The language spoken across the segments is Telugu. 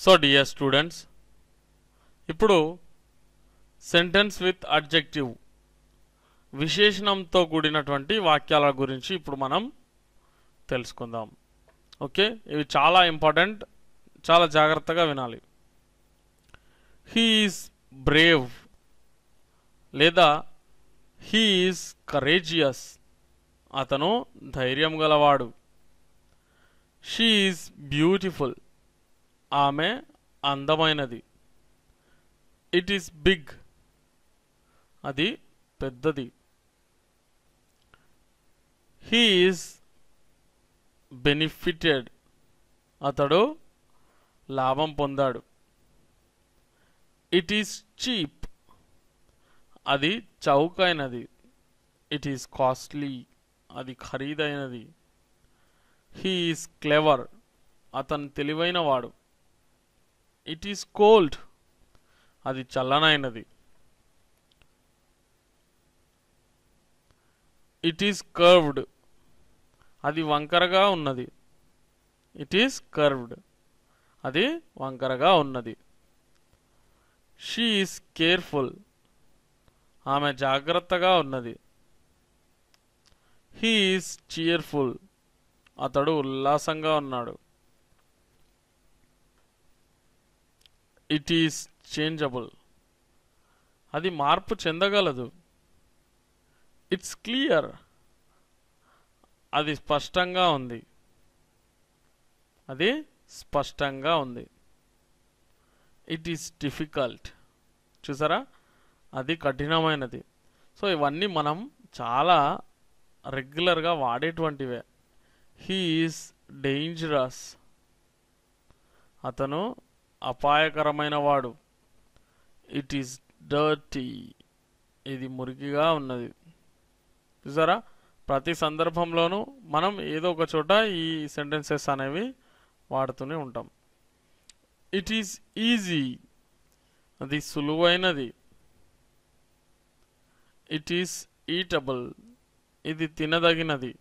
సో డియర్ స్టూడెంట్స్ ఇప్పుడు సెంటెన్స్ విత్ అడ్జెక్టివ్ విశేషణంతో కూడినటువంటి వాక్యాల గురించి ఇప్పుడు మనం తెలుసుకుందాం ఓకే ఇవి చాలా ఇంపార్టెంట్ చాలా జాగ్రత్తగా వినాలి హీఈస్ బ్రేవ్ లేదా హీఈస్ కరేజియస్ అతను ధైర్యం గలవాడు షీఈస్ బ్యూటిఫుల్ ఆమె అందమైనది ఇట్ ఈస్ బిగ్ అది పెద్దది హీఈస్ బెనిఫిటెడ్ అతడు లాభం పొందాడు ఇట్ ఈస్ చీప్ అది చౌకైనది ఇట్ ఈస్ కాస్ట్లీ అది ఖరీదైనది హీ ఈస్ క్లెవర్ అతను తెలివైన వాడు ఇట్ ఈస్ కోల్డ్ అది చల్లనైనది ఇట్ ఈస్ కర్వ్డ్ అది వంకరగా ఉన్నది ఇట్ ఈస్ కర్వ్డ్ అది వంకరగా ఉన్నది షీ ఈస్ కేర్ఫుల్ ఆమె జాగ్రత్తగా ఉన్నది హీ ఈస్ చియర్ఫుల్ అతడు ఉల్లాసంగా ఉన్నాడు ఇట్ ఈస్ చేంజబుల్ అది మార్పు చెందగలదు ఇట్స్ క్లియర్ అది స్పష్టంగా ఉంది అది స్పష్టంగా ఉంది ఇట్ ఈస్ డిఫికల్ట్ చూసారా అది కఠినమైనది సో ఇవన్నీ మనం చాలా రెగ్యులర్గా వాడేటువంటివే హీ ఈస్ డేంజరస్ అతను అపాయకరమైన వాడు ఇట్ ఈస్ డర్టీ ఇది మురికిగా ఉన్నది చూసారా ప్రతి సందర్భంలోనూ మనం ఏదో ఒక చోట ఈ సెంటెన్సెస్ అనేవి వాడుతూనే ఉంటాం ఇట్ ఈస్ ఈజీ అది సులువైనది ఇట్ ఈస్ ఈటబుల్ ఇది తినదగినది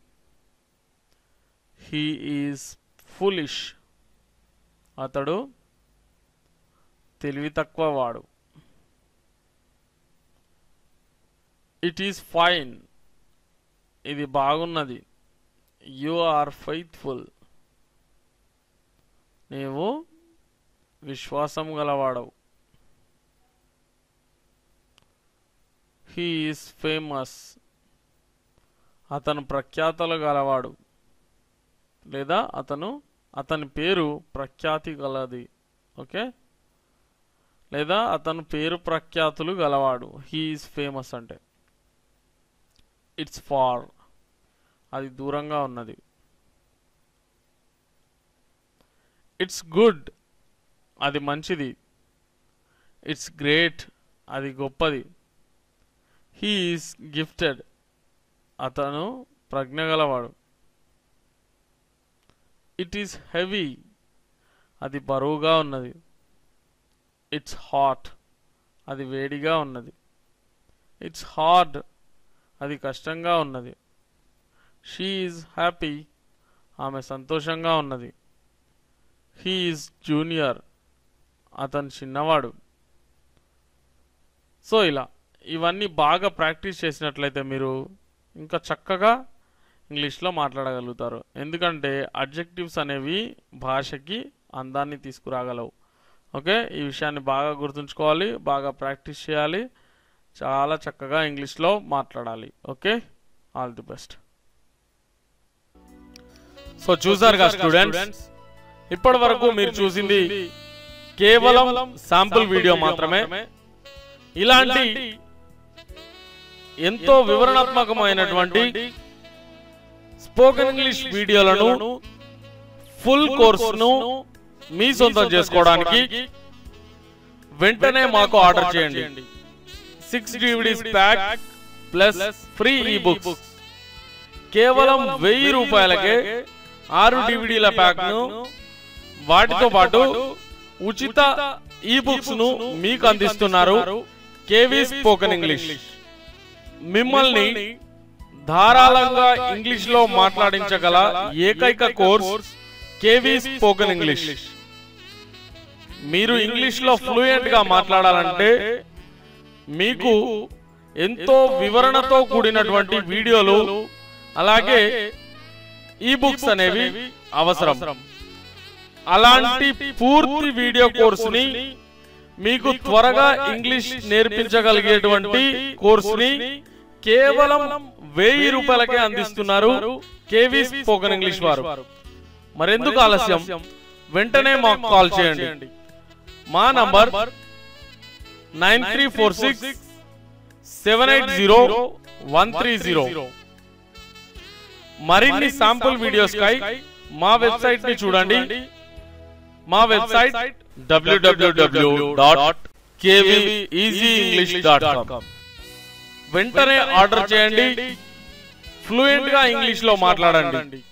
హీ ఈజ్ ఫులిష్ అతడు తెలివి తక్కువ వాడు ఇట్ ఈస్ ఫైన్ ఇది బాగున్నది యు ఆర్ ఫెయిత్ఫుల్ నీవు విశ్వాసం గలవాడవు హీ ఈస్ ఫేమస్ అతను ప్రఖ్యాతలు గలవాడు లేదా అతను అతని పేరు ప్రఖ్యాతి గలది ఓకే లేదా అతను పేరు ప్రఖ్యాతులు గలవాడు హీ ఈస్ ఫేమస్ అంటే ఇట్స్ ఫార్ అది దూరంగా ఉన్నది ఇట్స్ గుడ్ అది మంచిది ఇట్స్ గ్రేట్ అది గొప్పది హీ ఈస్ గిఫ్టెడ్ అతను ప్రజ్ఞ గలవాడు ఇట్ ఈస్ హెవీ అది బరువుగా ఉన్నది ఇట్స్ హాట్ అది వేడిగా ఉన్నది ఇట్స్ హార్డ్ అది కష్టంగా ఉన్నది షీ ఈజ్ హ్యాపీ ఆమె సంతోషంగా ఉన్నది హీ ఈజ్ జూనియర్ అతను చిన్నవాడు సో ఇలా ఇవన్నీ బాగా ప్రాక్టీస్ చేసినట్లయితే మీరు ఇంకా చక్కగా ఇంగ్లీష్లో మాట్లాడగలుగుతారు ఎందుకంటే అడ్జెక్టివ్స్ అనేవి భాషకి అందాన్ని తీసుకురాగలవు ఓకే ఈ విషయాన్ని బాగా గుర్తుంచుకోవాలి బాగా ప్రాక్టీస్ చేయాలి చాలా చక్కగా ఇంగ్లీష్లో మాట్లాడాలి okay all the best so చూసారుగా స్టూడెంట్స్ ఇప్పటి వరకు మీరు చూసింది కేవలం శాంపుల్ వీడియో మాత్రమే ఇలాంటి ఎంతో వివరణాత్మకమైనటువంటి స్పోకెన్ ఇంగ్లీష్ వీడియోలను ఫుల్ కోర్సును మీ సొంతం చేసుకోవడానికి వెంటనే మాకు ఆర్డర్ చేయండి six DVDs pack plus free ebooks కేవలం వెయ్యి రూపాయలకే ఆరు డివిడీల ప్యాక్ ను వాటితో పాటు ఉచిత ఈ బుక్స్ ను మీకు అందిస్తున్నారు కేవీ స్పోకెన్ ఇంగ్లీష్ మిమ్మల్ని ధారాళంగా ఇంగ్లీష్ లో మాట్లాడించగల ఏకైక కోర్స్ కేవీ స్పోకెన్ ఇంగ్లీష్ మీరు ఇంగ్లీష్లో ఫ్లూయెంట్గా మాట్లాడాలంటే మీకు ఎంతో వివరణతో కూడినటువంటి వీడియోలు అలాగే ఈ బుక్స్ అనేవి అవసరం అలాంటి పూర్తి వీడియో కోర్సుని మీకు త్వరగా ఇంగ్లీష్ నేర్పించగలిగేటువంటి కోర్సుని కేవలం వెయ్యి రూపాయలకే అందిస్తున్నారు కేవీ స్పోకెన్ ఇంగ్లీష్ వారు మరెందుకు ఆలస్యం వెంటనే మాకు కాల్ చేయండి మా number nine three four six seven eight zero one three zero మరిన్ని శాంపుల్ వీడియోస్ కై మా వెబ్సైట్ ని చూడండి మా website WWW dot dot com వెంటనే ఆర్డర్ చేయండి ఫ్లూయెంట్ గా ఇంగ్లీష్ లో మాట్లాడండి